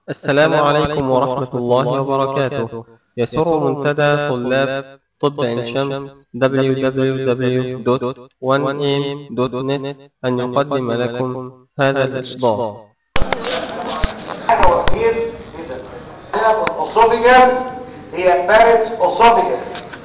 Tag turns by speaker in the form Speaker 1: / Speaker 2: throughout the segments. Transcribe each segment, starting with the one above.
Speaker 1: السلام عليكم ورحمة الله وبركاته يسر منتدى طلاب طب عين شمس www.1am.net أن يقدم لكم هذا الإصدار
Speaker 2: حاجة واقفين هنا في الأسوفيجاس هي بارت أسوفيجاس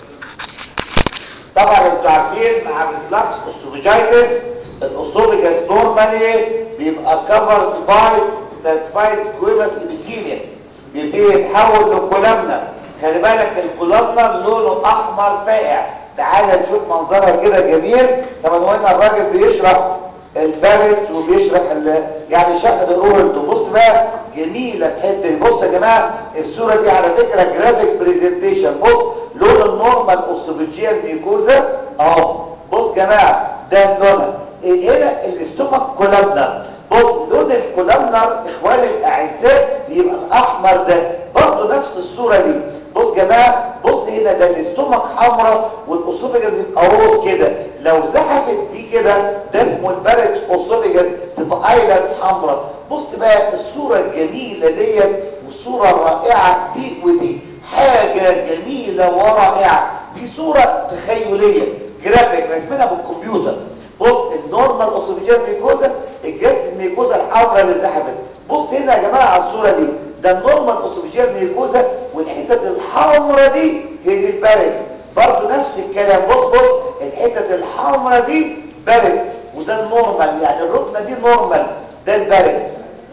Speaker 2: طبعا انتوا عارفين مع الريفلاكس أسوفيجايتس الأسوفيجاس نورمالي بيبقى كفرد باي ستاتفايد سكويمس ابيثيليوم بيبتدي يتحول لكولامنا خلي بالك الكولامنا لونه احمر فاقع تعال نشوف منظرها كده جميل طبعا هنا الراجل بيشرح البارت وبيشرح ال... يعني شق الاورنت بص بقى جميله الحته دي بص يا جماعه الصوره دي على فكره جرافيك بريزنتيشن بص لون النورمال اوسوفيجيال ميكوزا اهو بص يا جماعه ده لونها هنا الاستومك كولامنا بص لون الكولامنر اخواني الاعزاء بيبقى الاحمر ده برضه نفس الصوره دي بص يا جماعه بص هنا ده الاستومك حمراء والاسوفيجاس يبقى روز كده لو زحفت دي كده ده اسمه البارت اسوفيجاس تبقى ايلاندز حمراء بص بقى الصوره الجميله ديت والصوره الرائعه دي ودي حاجه جميله ورائعه دي صوره تخيليه جرافيك رسمنا بالكمبيوتر بص النورمال اوسوفيجيال ميكوزا الجسم الميكوزا الحمراء اللي زحفت بص هنا يا جماعه على الصوره دي ده النورمال اوسوفيجيال ميكوزا والحتت الحمراء دي هي دي البارتس برضه نفس الكلام بص بص الحتت الحمراء دي بارتس وده النورمال يعني الركنه دي نورمال ده البارتس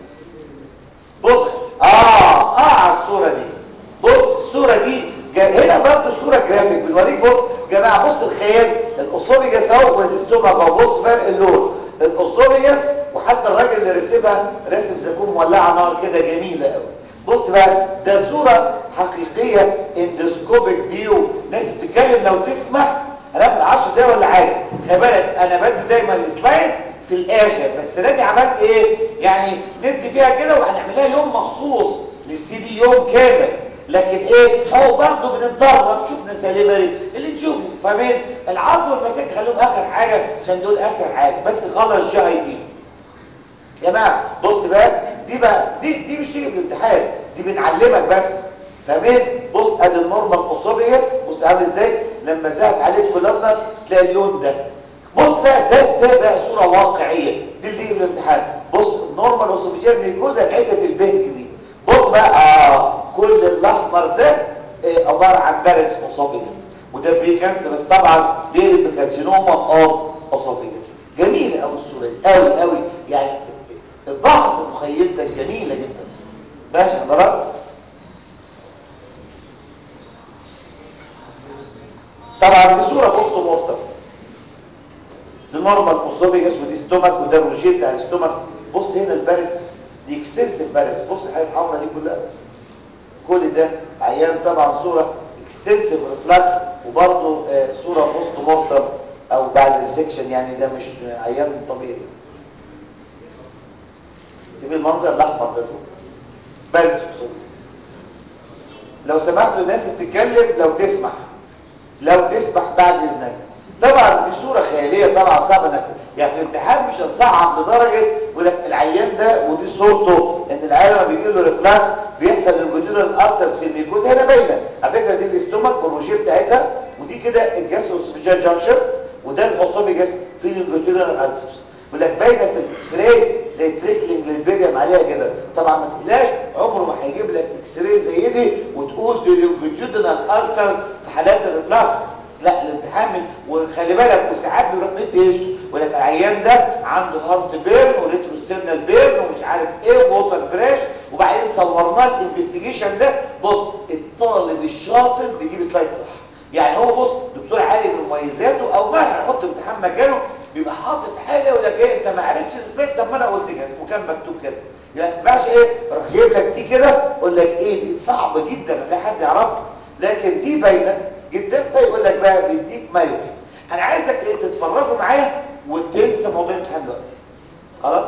Speaker 2: بص اه اه على الصوره دي بص الصوره دي هنا برضه صوره جرافيك بنوريك بص يا جماعه بص الخيال الاسوفيجاس اهو والاستومك اهو بص فرق اللون الاسوفيجاس وحتى الراجل اللي رسمها رسم زيكون مولعه نار كده جميله قوي بص بقى ده صوره حقيقيه اندوسكوبيك فيو ناس بتتكلم لو تسمح هناخد 10 دقايق ولا حاجه خلي بالك انا بدي دايما السلايد في الاخر بس انا دي عملت ايه يعني ندي فيها كده وهنعملها يوم مخصوص للسي دي يوم كامل لكن ايه هو برضه بنتدرب شفنا سليفري اللي تشوفه فاهمين العظم والمساك خليهم اخر حاجه عشان دول اسهل حاجه بس خلص جي اي دي يا جماعه بص بقى دي بقى دي دي مش تيجي في الامتحان دي بنعلمك بس فاهمين بص ادي النورمال اوسوفيجاس بص عامل ازاي لما زاد عليه كولامنر تلاقي اللون ده بص بقى ده ده بقى صوره واقعيه دي اللي تيجي في الامتحان بص النورمال اوسوفيجيال ميكوزا الحته البهج دي بص بقى اه كل الاحمر ده آه عباره عن بارد اوسوفيجاس وده بري كانسر بس طبعا بيقلب بكارسينوما اوف اوسوفيجاس جميله قوي الصوره دي قوي قوي يعني الضعف مخيلتك جميله جدا ماشي حضرتك طبعا دي صوره بوست مورتم دي نورمال اوسوفيجاس ودي ستومك وده الروجيه بتاع الستومك بص هنا البارتس دي اكستنسيف بارتس بص الحاجه الحمراء دي كلها كل ده عيان طبعا صوره اكستنسيف ريفلاكس وبرضه آه صوره بوست مورتم او بعد السكشن يعني ده مش عيان طبيعي شوف المنظر الاحمر ده بارتس لو سمحتوا الناس بتتكلم لو تسمح لو تسمح بعد اذنك طبعا دي صوره خياليه طبعا صعب انك يعني في الامتحان مش هنصعب لدرجه يقول لك العيان ده ودي صورته ان العيان لما بيجي له ريفلاكس بيحصل الجدول الارترز في الميكوز هنا باينه على فكره دي الاستومك والروجيه بتاعتها ودي كده الجاستروسوفيجيال جانكشن وده الاوسوفيجاس في الجدول الارترز يقول لك باينه في الاكس راي زي تريكلينج للبيجم عليها كده طبعا ما تقلقش عمره ما هيجيب لك اكس راي زي دي وتقول دي لونجيتودينال السرز في حالات الريفلاكس لا الامتحان من وخلي بالك وساعات بيروح مدي ايش يقول لك العيان ده عنده هارت بيرن وريتروسترنال بيرن ومش عارف ايه ووتر بريش وبعدين صورنا الانفستيجيشن ده بص الطالب الشاطر بيجيب سلايد صح يعني هو بص دكتور عالي من مميزاته او ما هيحط امتحان مكانه بيبقى حاطط حاجه يقول لك ايه انت ما عرفتش السلايد طب ما انا قلت كده وكان مكتوب كذا يعني ما ينفعش ايه اروح جايب لك دي كده اقول لك ايه دي صعبه جدا لا حد يعرفها لكن دي باينه جدا فيقول لك بقى بيديك ما يمكن انا عايزك ايه تتفرجوا معايا وتنسى موضوع الامتحان دلوقتي خلاص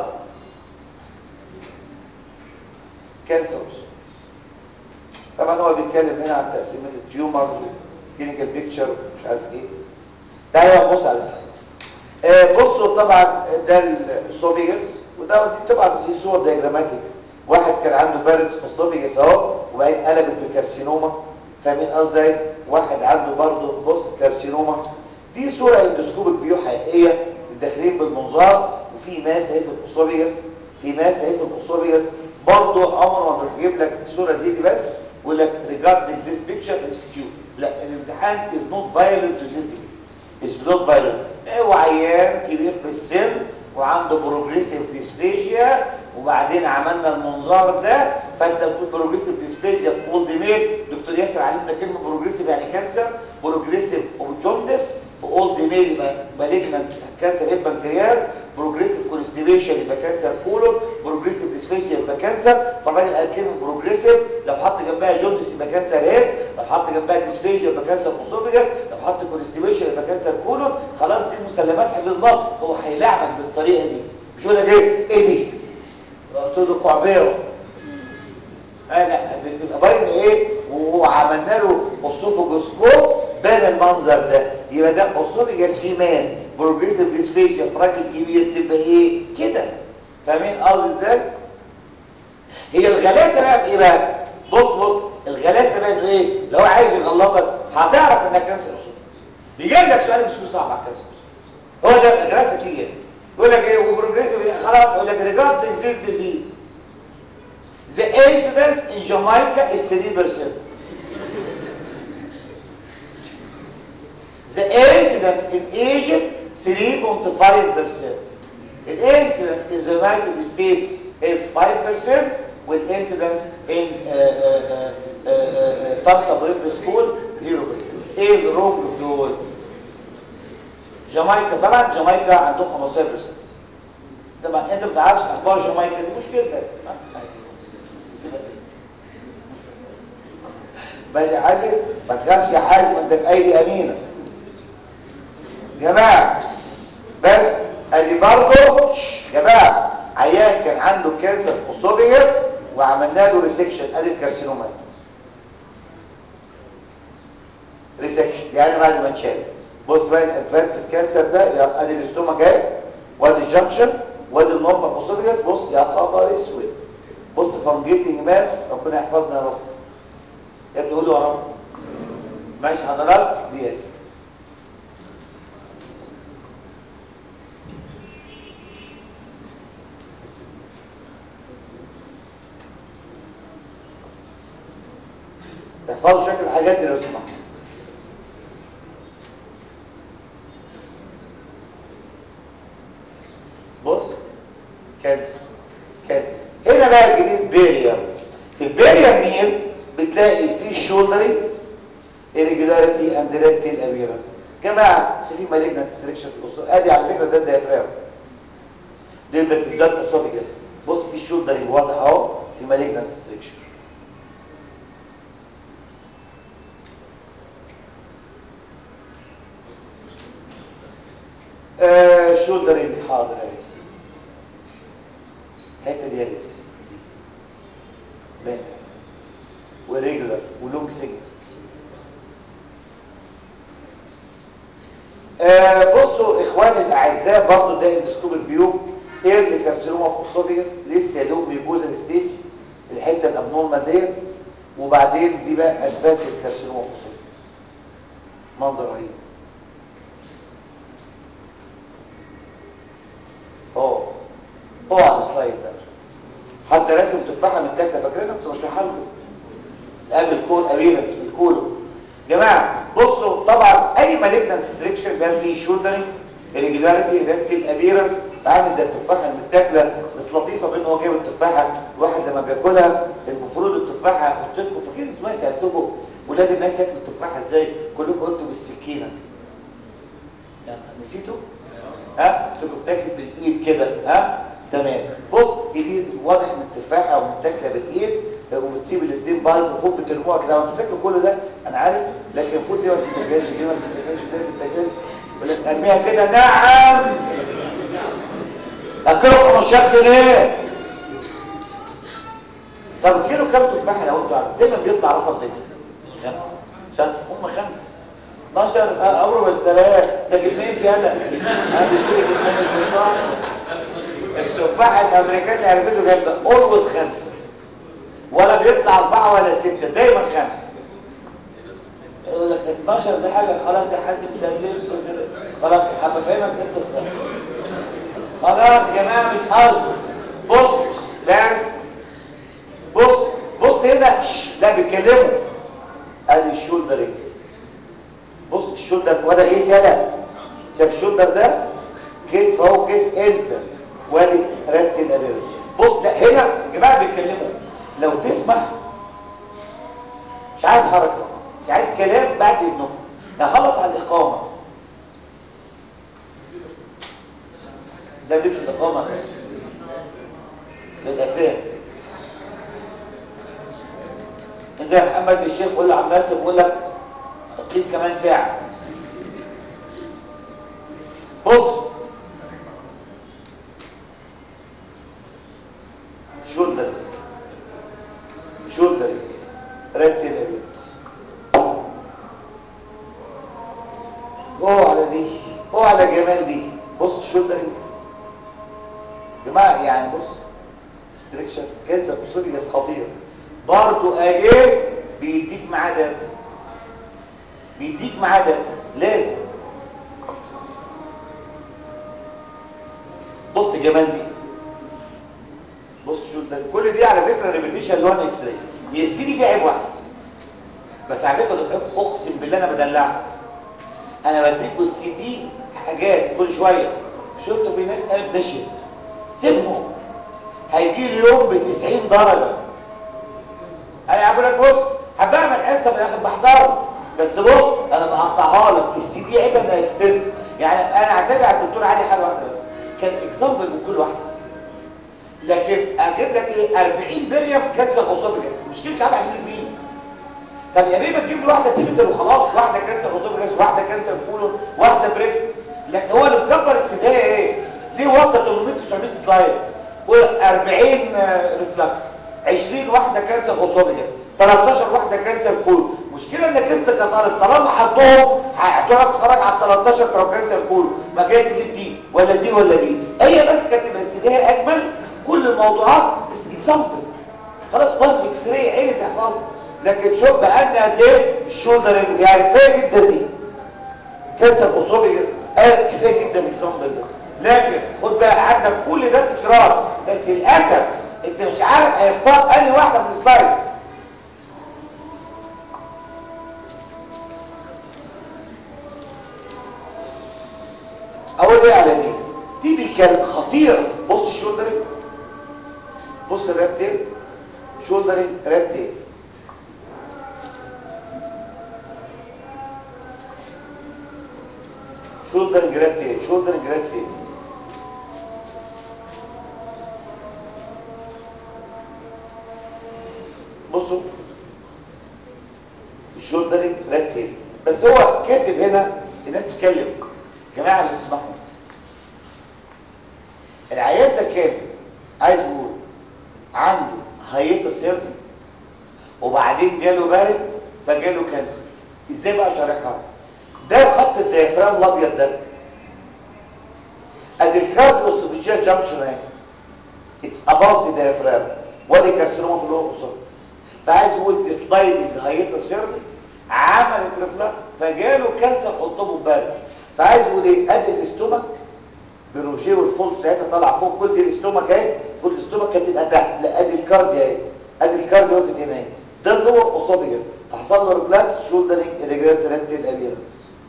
Speaker 2: كانسر طبعا هو بيتكلم هنا عن تقسيمات التيومر كلينيكال بيكتشر مش عارف ايه تعالى بص على السلايد آه بصوا طبعا ده السوبيجس وده دي طبعا دي صور دياجراماتيك واحد كان عنده بارد اسوفيجس اهو وبعدين قلبت بكارسينوما فاهمين قصدي واحد عنده برضه بص كارسينوما دي صوره اندوسكوبيك فيو حقيقيه داخلين بالمنظار وفي ماس اهي في الاسوفيجس في ماس اهي في الاسوفيجس برضه عمره ما بيجيب لك صوره زي دي بس يقول لك regarding this picture MCQ لا الامتحان is not violent to this degree is not violent هو عيان كبير في السن وعنده بروجريسيف ديسبيجيا وبعدين عملنا المنظار ده فانت بتقول بروجريسيف ديسبيجيا في اولد ميل دكتور ياسر علمنا كلمه بروجريسيف يعني كانسر بروجريسيف اوبجوندس في اولد ميل يبقى مالجنانت كانسر هيد بنكرياس بروجريسيف كونستيبيشن يبقى كانسر كولون بروجريسيف ديسبيجيا يبقى كانسر فالراجل قال كلمه بروجريسيف لو حط جنبها جوندس يبقى كانسر هيد لو حط جنبها ديسبيجيا يبقى كانسر اسوفيجاس لو حط كونستيبيشن يبقى كانسر كولون خلاص دي مسلمات حفظناها هو هيلعبك بالطريقه دي مش يقول لك ايه ايه دي قلت له قعبيره انا بتبقى باين ايه وعملنا له اسوفوجوسكوب بان المنظر ده يبقى ده اسوفيجاس في ماس بروجريسيف ديسفيجيا في راجل كبير تبقى ايه كده فاهمين قصدي ازاي هي الغلاسه بقى في ايه بقى بص بص الغلاسه بقى انه ايه لو عايز يغلطك هتعرف انك كانسر اسوفيجاس بيجيب لك سؤال مش صعب على الكانسر هو ده الغلاسه تيجي يقول لك ايه وبروجريسيف خلاص يقول لك regarding this disease the incidence in Jamaica is 3% the incidence in Egypt 3.5% the incidence in the United States is 5% with incidence in طنطا بريب سكول 0% ايه الرمل في دول جامايكا طبعا جامايكا عندهم 15% طبعا انت ما بتعرفش اخبار جامايكا دي مشكلتك باجي حاجه ما تخافش يا حازم انت في ايدي امينه جماعه بس ادي برضه جماعه عيان كان عنده كانسر اسوفيجاس وعملنا له ريسكشن ادي الكارسينوما ريسكشن يعني بعد ما اتشال بص بقى الادفانس الكانسر ده ادي الاستوما جاي وادي الجنكشن وادي النورمال اسوفيجاس بص يا خبر اسود بص فانجيتنج ماس ربنا يحفظنا يا رب يا ابني قول له يا رب ماشي حضرتك دي تحفظوا شكل الحاجات دي لو سمحت بص كانسر كانسر هنا بقى الجديد بيريم في البيريم ميل بتلاقي فيه شولدري irregularity and rectal appearance جماعه في malignant restriction في الاسره ادي على فكره ده الديافرام دي ده الاسوفيجاس بص في شولدري واضح اهو في malignant restriction آه شولدري حاضر يا ريس الحته دي يا ريس باين وريجولار ولونج سيجنال آه بصوا اخواني الاعزاء برضه ده اندسكوب البيو ايرلي كارسينوما في اسوفيجاس لسه يا دوب ميجوزا ستيج الحته الابنورمال ديت وبعدين دي بقى ادفانس الكارسينوما في اسوفيجاس منظر رهيب اه اوعى السلايد ده حتى راسم تفاحه متاكله فاكرينها كنت بشرحها لكم قبل الكول ابيرنس بالكولو جماعه بصوا طبعا اي مالجنت ستريكشن ده فيه شولدري irregularity ريكتيل ابيرنس عامل زي التفاحه المتاكله بس لطيفه بان هو جايب التفاحه الواحد لما بياكلها المفروض التفاحه احط لكم فاكرين انتوا ما سالتكم ولاد الناس ياكلوا التفاحه ازاي كلكم قلتوا بالسكينه يعني نسيتوا ها تبقى بتاكل بالايد كده ها تمام بص ايدي واضح ان التفاحه ومتاكله بالايد وبتسيب الاثنين بعض فوق بترموها كده وانتوا بتاكلوا كل ده انا عارف لكن المفروض دي ما بتتاكلش دي ما بتتاكلش دي ما بتتاكلش ولا ارميها كده نعم اكلوا 15 جنيه طب كيلو كام تفاحه لو انتوا عارفين دايما بيطلع رقم سكس خمسه شاطر هم خمسه 12 اورو والثلاث ده كميه زياده هذه كميه التفاحه الامريكان اللي عرفته جامده اولويز خمسه بيطلع اربعه ولا سته دايما خمسه يقول لك 12 ده حاجه خلاص يا حازم ده الليل خلاص هبفهمك انت الفرق خلاص يا جماعه مش قصدي بص لاس بص بص هنا شش، لا بيتكلموا ادي الشولدر ايه بص الشولدر وده ايه سلام شايف الشولدر ده كتف اهو كتف انسى وادي رات الابيض بص لا هنا يا جماعه بيتكلموا لو تسمح مش عايز حركه مش عايز كلام بعد اذنكم نخلص على الاقامه ده مش الاقامه بس للاذان زي محمد الشيخ يقول لعم ناصر بيقول لك اقيم كمان ساعه بص شولدر شولدر رتب يا بنت اوه على دي اوه على جمال دي بص شولدر جماعه يعني بص استريكشن كانسر بسوريا خطير برضه اجيب بيديك معاه داتا بيديك معاه داتا لازم بص جمال دي بص شو ده كل دي على فكره ريبيتيشن لون اكس راي هي السي دي فيها عيب واحد بس على فكره ده اقسم بالله انا بدلعك انا بديكوا السي دي حاجات كل شويه شفتوا في ناس قالت نشيت سيبهم هيجي لي يوم ب 90 درجه انا هقول لك بص هبعمل حصه في الاخر بحضرها بس بص انا بقطعها لك السي دي عيبها انها اكستنسيف يعني انا هتابع الدكتور علي حاجه واحده بس كان اكزامبل من كل واحده لكن اجيب لك ايه 40 بريم كانسر اسوفيجاس مشكله مش عارف اجيب مين طب يا بيه بتجيب لي واحده تيبيتال وخلاص واحده كانسر اسوفيجاس واحده كانسر كولون واحده بريست لكن هو اللي مكبر السدايه ايه ليه وصل 800 900 سلايد و40 ريفلكس 20 واحده كانسر اسوفيجاس 13 واحده كانسر كولون مشكله انك انت كطالب طالما حطهم هتقعد تتفرج على 13 بتوع كانسر كولون ما جاي تجيب دي ولا دي ولا دي هي بس كانت تبقى السدايه اجمل كل الموضوعات بس اكزامبل خلاص وان اكس راي عين تحفظها لكن شوف بقى لنا قد ايه الشولدرنج يعني كفايه جدا دي كانسر اسوفيجاس اه كفايه جدا الاكزامبل ده لكن خد بقى عندك كل ده تكرار بس للاسف انت مش عارف هيختار انهي واحده من السلايد اقول ايه على دي دي دي كانت خطيره بص الشولدرنج بص الرات تيل شولدرنج رات تيل شولدرنج رات تيل شولدرنج رات تيل بصوا الشولدرنج رات تيل بس هو كاتب هنا الناس تتكلم جماعه اللي بيسمعوا العيان ده كان عايز يقول عنده هيئه سيرن وبعدين جاله بارد فجاله كانسر ازاي بقى شارحها ده خط الديافرام الابيض ده ادي الكارد اوستوفيجيال جانكشن اهي اتس اباف ذا ديافرام وادي كارسينوما في اللور فعايز يقول سلايدنج هيئه سيرن عملت ريفلكس فجاله كانسر قطبه بارد فعايز يقول ايه ادي الاستومك بروجيه والفولت ساعتها طالع فوق كل الاستومك اهي فوق الاستومك هتبقى تحت لا ادي الكارديا اهي ادي الكارديا وقفت هنا اهي ده اللور اوسوفيجاس فحصل له ريفلكس شولدرنج ريجريت ريكتيل ابيرنس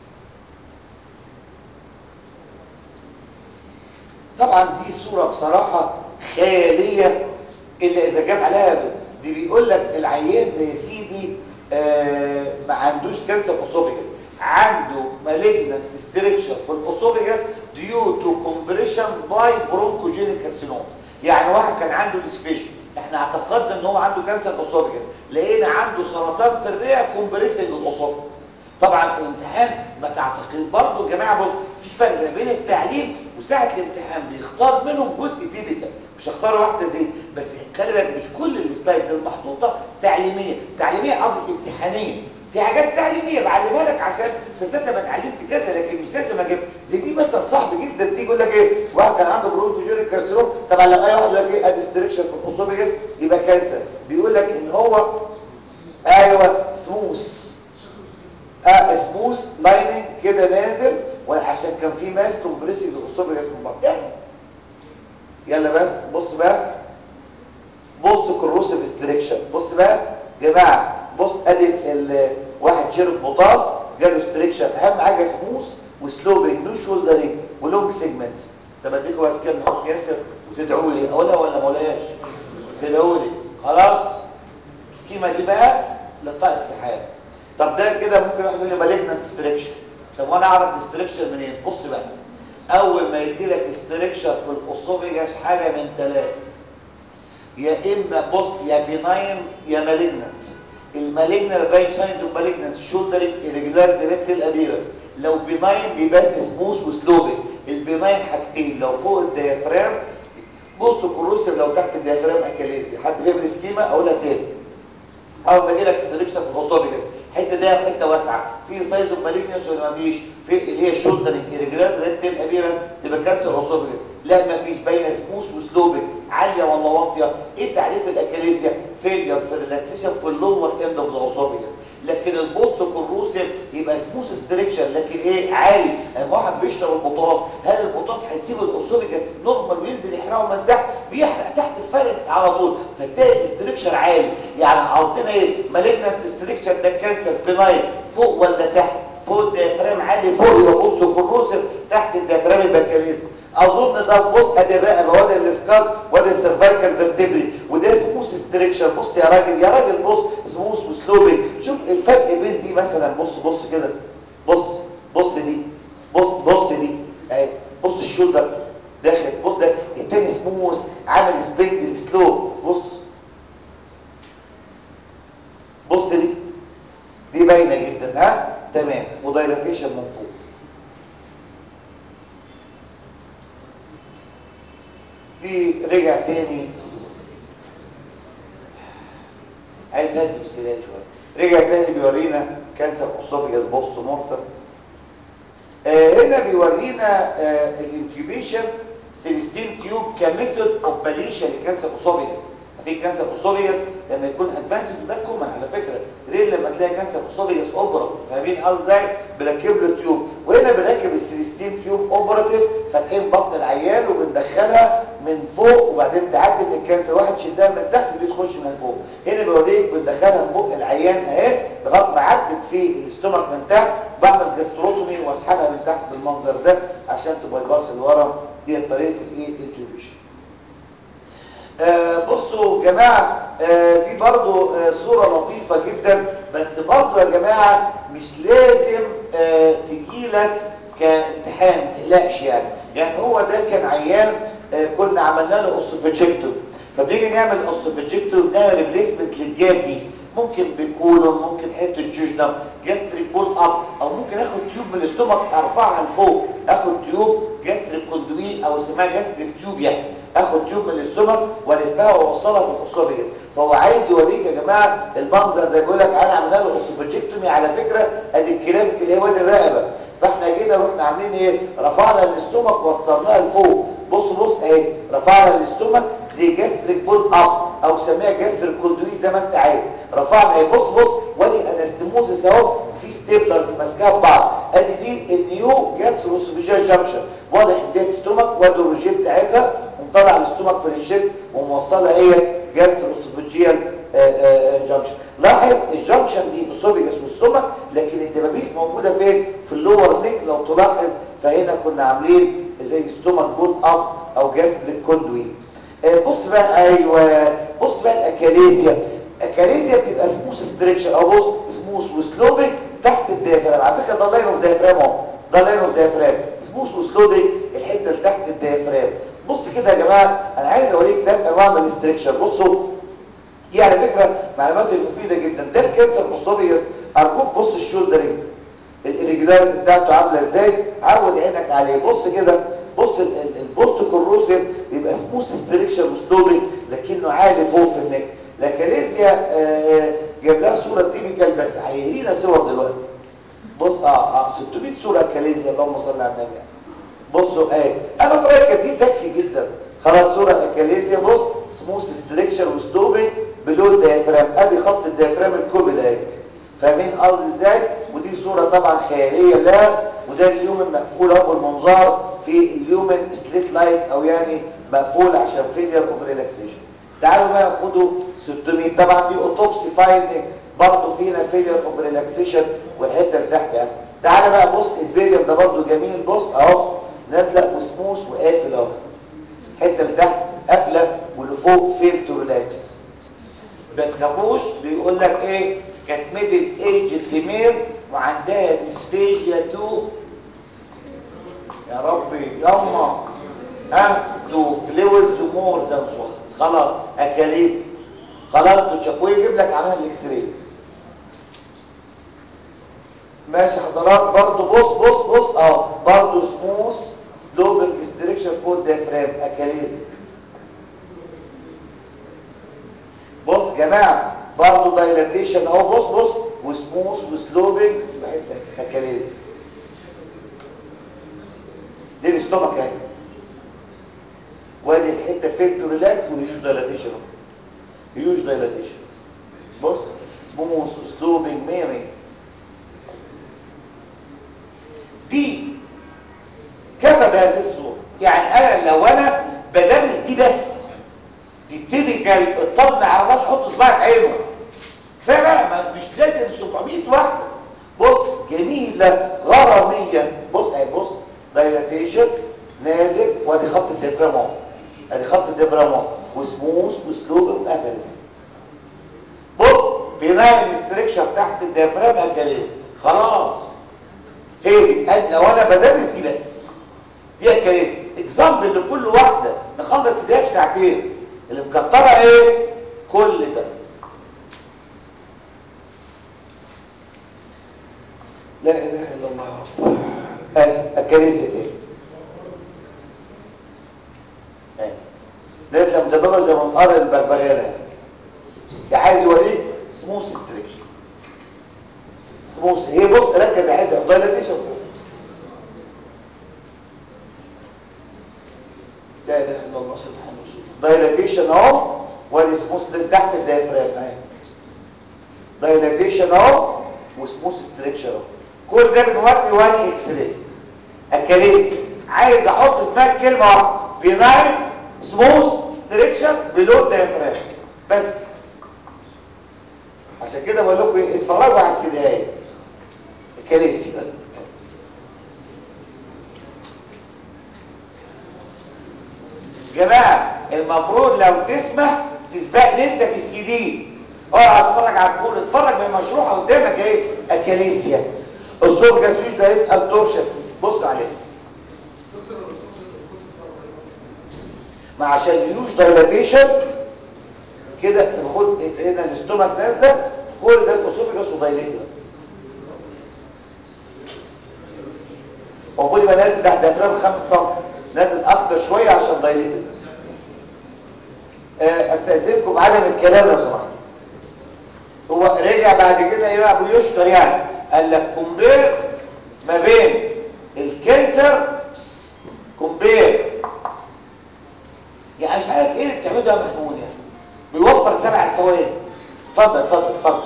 Speaker 2: طبعا دي صوره بصراحه خياليه الا اذا جاب عليها دي بيقول لك العيان ده يا سيدي آه ما عندوش كانسر اوسوفيجاس عنده مالجنت ستريكشر في الاوسوفيجاس ديو تو كومبريشن باي برونكوجينيك كارسينوم يعني واحد كان عنده ديسفيجن احنا اعتقدنا ان هو عنده كانسر اوسوفيجاس لقينا عنده سرطان في الرئه كومبريسنج الاوسوفيجاس طبعا في الامتحان ما تعتقد برضه يا جماعه بص في فرق ما بين التعليم وساعه الامتحان بيختار منهم جزء تيبيكال مش هختار واحده زي بس خلي بالك مش كل السلايدز المحطوطه تعليميه تعليميه قصدي امتحانيه في حاجات تعليميه بعلمها لك عشان اساسا ما اتعلمت كذا لكن مش لازم اجيب زي دي مثلا صعب جدا تيجي يقول لك ايه واحد كان عنده برونكوجينيك كارسينوم طبعا لما اي واحد يقول لك ايه ادستريكشن في الاوسوفيجاس يبقى كانسر بيقول لك ان هو جوه ايوه سموث اه سموث لايننج كده نازل وعشان كان في ماس كومبريسيف الاسوفيجاس من بره يعني يلا بس بص بقى بص كروسيف ستريكشن بص بقى جماعه بص ادي ال- واحد شرب بوتاس جاله ستريكشن اهم حاجه سموث وسلوبنج نو شولدرنج ولونج سيجمنت طب اديكوا بس كده نحط ياسر وتدعوا لي اقولها ولا ما اقولهاش تدعوا لي خلاص السكيما دي بقى لقاء السحاب طب ده كده ممكن واحد يقول لي مالجنت ستريكشن طب وانا اعرف الستريكشن منين بص بقى اول ما يدي لك ستريكشن في الاسوفيجاس حاجه من ثلاثه يا اما بص يا بيناين يا مالجنت المالجنت باين ساينز اوف مالجنت شولدرنج irregular ديريكتال ابيرنس لو بيناين بيبقى سموث وسلوبنج البيناين حاجتين لو فوق الديافرام بص كروسيف لو تحت الديافرام اكاليزيا حد فاهم السكيما اقولها تاني اول ما يجي لك ستريكشن في الاسوفيجاس الحته دي حته واسعه في سايز اوف مالجنس ولا مفيش في اللي هي الشولدرنج irregular ديريكتال ابيرنس تبقى كانسر اسوفيجاس لا مفيش باينه سموث وسلوبنج عاليه ولا واطيه ايه تعريف الاكاليزيا فيلير في الريلاكسيشن في اللور اند اوف ذا اسوفيجاس لكن البوست كروسيف يبقى سموث ستريكشن لكن ايه عالي لما واحد بيشرب البوتاص هل البوتاص هيسيب الاسوفيجاس نورمال وينزل يحرقه من تحت بيحرق تحت الفارنكس على طول فتلاقي الستريكشر عالي يعني عاوزين ايه مالجنت ستريكشر ده كانسر بناين فوق ولا تحت فوق الديافرام عالي فوق يبقى بوست كروسيف تحت الديافرام البكاليزم اظن ده بص ادي الرقبه وادي الاسكال وادي السيرفايكال فيرتبري وده سموث ستريكشر بص يا راجل يا راجل بص سموث وسلوبنج شوف الفرق بين دي مثلا بص بص كده بص بص دي بص بص دي اهي بص الشولدر داخل بص ده التاني سموث عامل سبرينج سلو بص بص دي دي باينه جدا ها تمام ودايلاتيشن من فوق في رجع تاني عايز هاتي بالسلال شويه رجع تاني بيورينا كانسر اسوفيجاس بوست مورتم آه هنا بيورينا آه الانكيوبيشن سيلستين تيوب كميثود اوف باليشن لكانسر اسوفيجاس في كانسر اسوفيجاس لما يكون ادفانس ده كومن على فكره غير لما تلاقي كانسر اسوفيجاس اوبرا فاهمين قصدي ازاي بنركب له التيوب وهنا بنركب السيلستين تيوب اوبراتيف فاتحين بطن العيان وبندخلها من فوق وبعدين تعدي من الكانسر واحد شدها من تحت ودي تخش من فوق هنا بوريك بندخلها من بق العيان اهي لغايه ما عدت في الاستومك من تحت بعمل جاستروتومي واسحبها من تحت بالمنظر ده عشان تبايباص الورم دي طريقه الايه الانتيوبيشن آه بصوا يا جماعه آه دي برضو آه صوره لطيفه جدا بس برضو يا جماعه مش لازم آه تجيلك كامتحان ما تقلقش يعني يعني هو ده كان عيان آه كنا عملنا له اوسوفيجيكتوم فبنيجي نعمل اوسوفيجيكتوم نعمل ريبليسمنت للجاب دي ممكن بالكولون ممكن حته جوجنم جاستريك بول اب او ممكن اخد تيوب من الاستومك ارفعها لفوق اخد تيوب جاستريك كوندويل او اسمها جاستريك تيوب يعني اخد تيوب من الاستومك والفها واوصلها في الاسوفيجس فهو عايز يوريك يا جماعه المنظر ده بيقول لك انا عملنا له اوسوفيجيكتومي على فكره ادي الكلام اللي هي وادي الرقبه فاحنا جينا رحنا عاملين ايه رفعنا الاستومك وصلناها لفوق بص بص اهي رفعنا الاستومك زي جاستريك بول اب او سميها جاستريك كوندوي زي ما انت عايز رفعنا اهي بص بص وادي انستموزس اهو في ستيبلرز ماسكاها ببعض ادي دي النيو جاستروسوفيجيال جانكشن واضح ان دي ستومك وادي الروجيه بتاعتها ومطلع الاستومك في الشيست وموصلها هي جاستروسوفيجيال جانكشن لاحظ الجانكشن دي اسوفيجاس وستومك لكن الدبابيس موجوده فين في اللور نيك لو تلاحظ فهنا كنا عاملين زي ستومك بول اب او جاستريك كوندوي بص بقى ايوه بص بقى الاكاليزيا اكاليزيا بتبقى سموث ستريكشن او بص سموث وسلوبك تحت الديافرام على فكره ده لاين اوف ديافرام اهو ده لاين اوف ديافرام سموث وسلوبك الحته اللي تحت الديافرام بص كده يا جماعه انا عايز اوريك ثلاث انواع من الاستريكشن بصوا دي على فكره معلومات مفيده جدا ده الكانسر اسوفيجاس ارجوك بص الشولدرنج الاريجولاريتي بتاعته عامله ازاي عود عينك عليه بص كده بص البوست كوروسيف بيبقى سموث ستريكشن وسلوبنج لكنه عالي فوق في النك لاكاليزيا جايب لها صوره تيبيكال بس هيهرينا صور دلوقتي بص اه اه 600 صوره اكاليزيا اللهم صل على النبي بصوا اهي انا في رايك دي تكفي جدا خلاص صوره اكاليزيا بص سموث ستريكشر وسلوبنج بلو ديافرام ادي خط الديافرام الكوبيلاك فاهمين قصدي ازاي ودي صوره طبعا خياليه لا وده اليومن مقفول اهو بالمنظار في اليومن ستريت لايت او يعني مقفول عشان فيلير اوف ريلاكسيشن تعالوا بقى خدوا 600 طبعا في اوتوبسي فايندنج برضه فينا فيلير اوف ريلاكسيشن والحته اللي تحت اهي تعالى بقى بص البيليوم ده برضه جميل بص اهو نازله وسموث وقافل اهو الحته اللي تحت قافله واللي فوق فيل تو ريلاكس ما تخافوش بيقول لك ايه كانت ميدل ايج فيميل وعندها ديسفيجيا تو يا ربي يما ها تو فلويدز مور ذان سولت خلاص اكاليز خلاص تشكوي يجيب لك عملها الاكس راي ماشي حضرات برضو بص بص بص اهو برضو سموث سلوبنج ستريكشن فور ديافرام اكاليز بص يا جماعه برضو دايلاتيشن اهو بص بص وسموث وسلوبنج بحته اكاليز دي الاستومك اهي وادي الحته فيلتو ريلاكس وهيوج دايلاتيشن هيوج دايلاتيشن بص سموث وسلوبنج 100 100 دي كفى بهذه الصوره يعني انا لو انا بدرس دي بس دي تيبيكال الطب ما يعرفهاش يحط صباعي في عينه فبقى مش لازم 700 واحده بص جميله غراميه بص اهي بص دايلاتيشن نازل وادي خط الديافرام اهو ادي خط الديافرام اهو وسموث وسلوب وقفل بص بناء الاستركشر تحت الديافرام اكاليز خلاص هي دي لو انا بدرس دي بس دي اكاليز اكزامبل لكل واحده نخلص دي في ساعتين اللي مكتره ايه كل ده لا اله الا الله اكاليز ايه لقيت لما مدببه زي منقار البغبغانه ده عايز يوريك سموث ستريكشن سموث هي بص ركز عندها دايلاتيشن لا اله الا الله سبحانه وتعالى دايلاتيشن اهو وادي سموث تحت الديافرام اهي دايلاتيشن اهو وسموث ستريكشر اهو كل ده بنوري وان اكس راي الكاليزي عايز احط في دماغك كلمه واحده بيناين سموث ستريكشر بلو الديافرام بس عشان كده بقول لكم ايه اتفرجوا على السيديهات الكاليزي جماعه المفروض لو تسمح تسبقني انت في السي دي اقعد اتفرج على الكول اتفرج من المشروع قدامك ايه اكاليسيا السورجاس فيش ده يبقى التورشس بص عليه ما عشان يوش دايلاتيشن كده المفروض هنا الاستومك نازله كل ده الاسوفيجاس ودايليتد المفروض يبقى نازل تحت ديافرام 5 سم نازل اكتر شويه عشان دايليتد استاذنكم بعدم الكلام لو سمحتوا هو رجع بعد كده ايه بقى بيشكر يعني قال لك كومبير ما بين الكانسر كومبير يعني مش عارف ايه اللي بتعمله ده يا محمود يعني بيوفر سبع ثواني اتفضل اتفضل اتفضل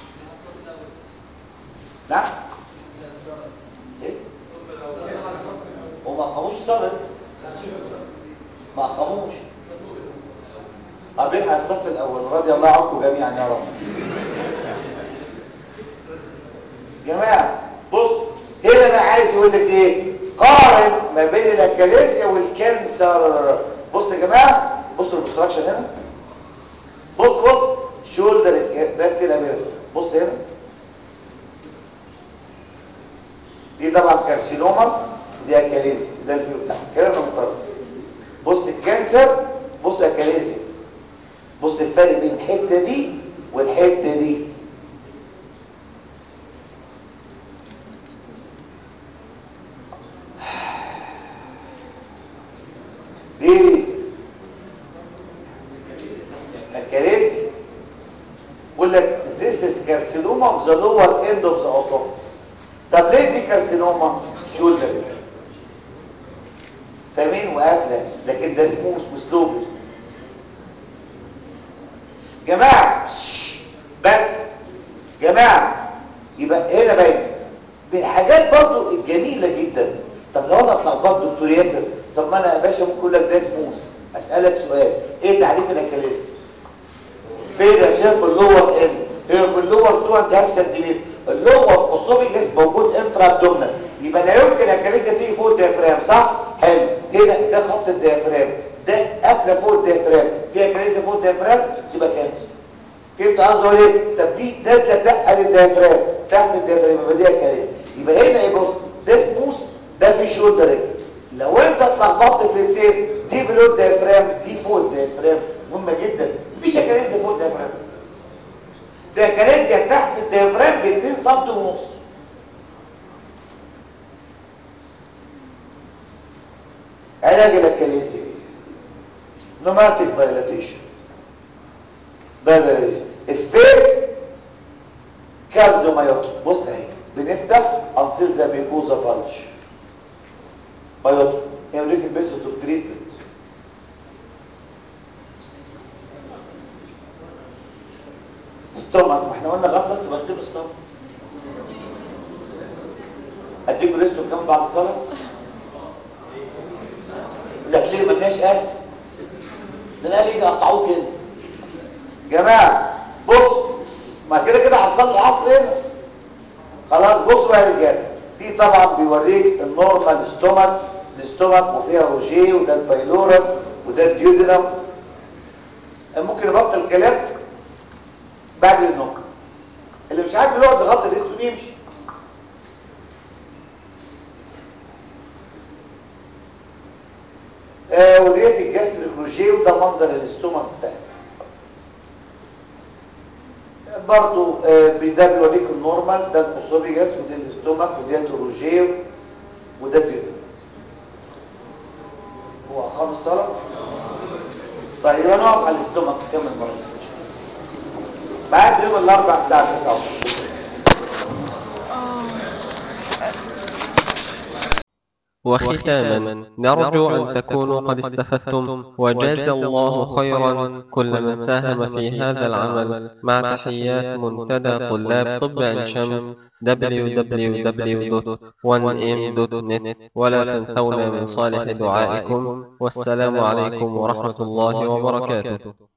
Speaker 2: نعم ايه وما خموش صبر ما خموش قابلها الصف الاول رضي الله عنكم جميعا يا رب جماعه بص هنا بقى عايز يقول لك ايه قارن ما بين الاكاليزيا والكانسر بص يا جماعه بصوا الاستراكشن هنا بص بص شولدر باك الامير بص هنا دي طبعا كارسينوما دي اكاليزيا ده الفيو بتاعها كده مقارنه بص الكانسر بص اكاليزيا بص الفرق بين الحته دي والحته دي دي الكاريزي يقول لك this is carcinoma of the lower end of the esophagus طب ليه دي كارسينوما شولدر فاهمين وقافله لكن ده سموث وسلوبي جماعه بس جماعه يبقى هنا باين بالحاجات برضو الجميله جدا طب لو انا اتلخبطت دكتور ياسر طب ما انا يا باشا ممكن اقول لك ده سموث اسالك سؤال ايه تعريف الاكاليزم فين يا شيخ في اللور ان هي في اللور 2 اند هاف سنتيمتر اللور اسوفيجس موجود انترا ابدومينال يبقى لا يمكن الكاليزا تيجي فوق الديافرام صح حلو هنا ده خط الديافرام ده قافله فوق الديافرام فيها كاليزا فوق الديافرام تبقى كانسر فهمت قصدي ولا ايه طب دي نازله تقل الديافرام تحت الديافرام يبقى دي كاليزا يبقى هنا ايه بص ده سموث ده في شولدر لو انت اتلخبطت في الاثنين دي بلو الديافرام دي فوق الديافرام مهمه جدا مفيش كاليزا فوق الديافرام ده كاليزيا تحت الديافرام ب 2 سم ونص علاج الكاليزيا نوماتيك دايلاتيشن دايلاتيشن الفير كارديومايوتيك بص اهي بنفتح انتل ذا ميكوزا بانش مايوتيك يوريك البيست اوف تريتمنت ستومك ما احنا قلنا غلط بس بكتب الصلاه اديكوا ريستو كام بعد الصلاه لك ليه ملناش اهل ده الاهل يجي يقطعوه كده جماعه بص ما كده كده هتصلي العصر هنا خلاص بصوا بقى يا رجاله دي طبعا بيوريك النورمال ستومك الاستومك وفيها روجيه وده البايلورس وده الديودرم ممكن نبطل الكلام بعد النوم اللي مش عاجبه يقعد يغطي ريسته يمشي آه وديت الجاستريك روجيه وده منظر الاستومك بتاعي برضو آه ده بيوريك النورمال ده الاسوفيجاس وده الاستومك وده الروجيه وده الديودرم هو اقام الصلاه طيب يبقى نقف على الاستومك كمان مره بعد يوم الاربع الساعه 9
Speaker 1: وختاما نرجو أن تكونوا قد استفدتم وجاز الله خيرا كل من ساهم في هذا العمل مع تحيات منتدى طلاب طب عين شمس www.1m.net ولا تنسونا من صالح دعائكم والسلام عليكم ورحمة الله وبركاته